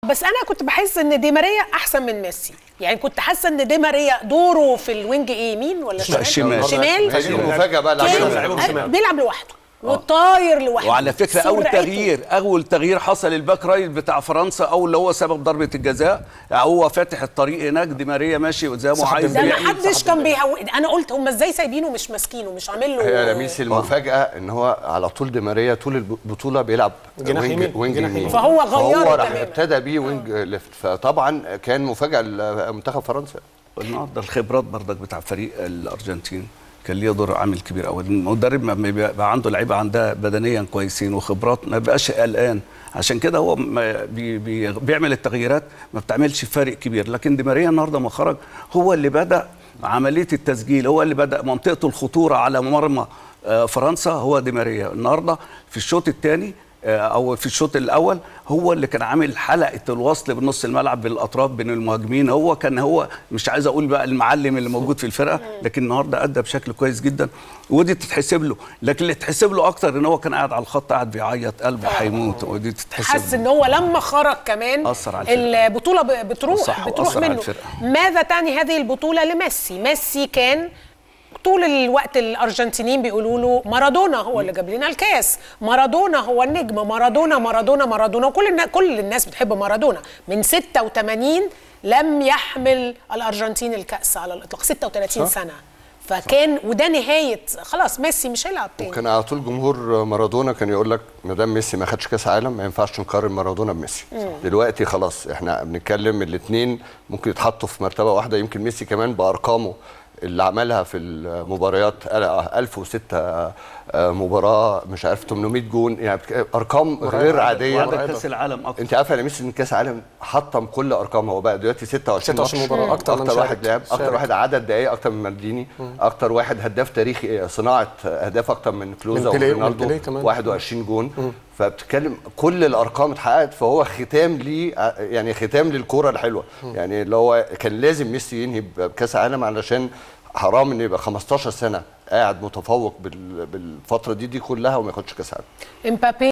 بس انا كنت بحس ان دي ماريا احسن من ميسي يعني كنت حاسه ان دي ماريا دوره في الوينج ايه يمين ولا شمال الشمال. شمال هذه المفاجاه بقى اللي عملها كان بيلعب لوحده وطاير لوحده وعلى فكره اول سرعته. تغيير اول تغيير حصل الباك رايت بتاع فرنسا او اللي هو سبب ضربه الجزاء هو فاتح الطريق هناك دي ماريا ماشي قدامه صاحب عايز ده ما يعمل حدش صاحب كان بيهو انا قلت هم ازاي سايبينه مش ماسكينه مش عامل له هي رميس المفاجاه ان هو على طول دي ماريا طول البطوله بيلعب جناح وينج يمين، وينج جناح يمين يمين. فهو غيره فهو راح تماماً. ابتدى بيه وينج ليفت فطبعا كان مفاجاه لمنتخب فرنسا النهارده الخبرات برضك بتاع فريق الارجنتين كان ليه دور عامل كبير قوي المدرب ما بيبقى عنده لعيبه عندها بدنيا كويسين وخبرات ما بيبقاش قلقان عشان كده هو ما بي بي بيعمل التغييرات ما بتعملش فارق كبير لكن دي ماريا النهارده ما خرج هو اللي بدا عمليه التسجيل هو اللي بدا منطقه الخطوره على مرمى آه، فرنسا هو دي ماريا النهارده في الشوط الثاني او في الشوط الاول هو اللي كان عامل حلقه الوصل بنص الملعب بالاطراف بين المهاجمين هو كان هو مش عايز اقول بقى المعلم اللي موجود في الفرقه لكن النهارده ادى بشكل كويس جدا ودي تتحسب له لكن اللي تتحسب له اكتر ان هو كان قاعد على الخط قاعد بيعيط قلبه هيموت ودي تتحسب حس له. ان هو لما خرج كمان أثر على الفرقة. البطوله ب- بتروح صح، بتروح وأثر على منه الفرقة. ماذا تعني هذه البطوله لميسي ميسي كان طول الوقت الارجنتينيين بيقولوا له مارادونا هو اللي جاب لنا الكاس مارادونا هو النجم مارادونا مارادونا مارادونا وكل النا... كل الناس بتحب مارادونا من 86 لم يحمل الارجنتين الكاس على الاطلاق 36 صح. سنه فكان وده نهايه خلاص ميسي مش هيلعب تاني وكان على طول جمهور مارادونا كان يقول لك ما دام ميسي ما خدش كاس عالم ما ينفعش نقارن مارادونا بميسي دلوقتي خلاص احنا بنتكلم الاثنين ممكن يتحطوا في مرتبه واحده يمكن ميسي كمان بارقامه اللي عملها في المباريات 1006 مباراه مش عارف 800 جون يعني ارقام غير عاديه وعندك كاس العالم اكتر انت عارف يا ميسي ان كاس العالم حطم كل ارقامه هو بقى دلوقتي 26 26 ماتش. مباراة، أكتر من اكتر واحد شارك. لعب اكتر شارك. واحد عدد دقائق اكتر من مالديني اكتر واحد هداف تاريخي صناعه اهداف اكتر من كلوزا من بيليه- من ورونالدو بيليه كمان. 21 جون فبتتكلم كل الارقام اتحققت فهو ختام ليه يعني ختام للكوره الحلوه يعني اللي هو كان لازم ميسي ينهي بكاس عالم علشان حرام ان يبقى 15 سنه قاعد متفوق بال- بالفتره دي دي كلها وما ياخدش كاس عالم امبابي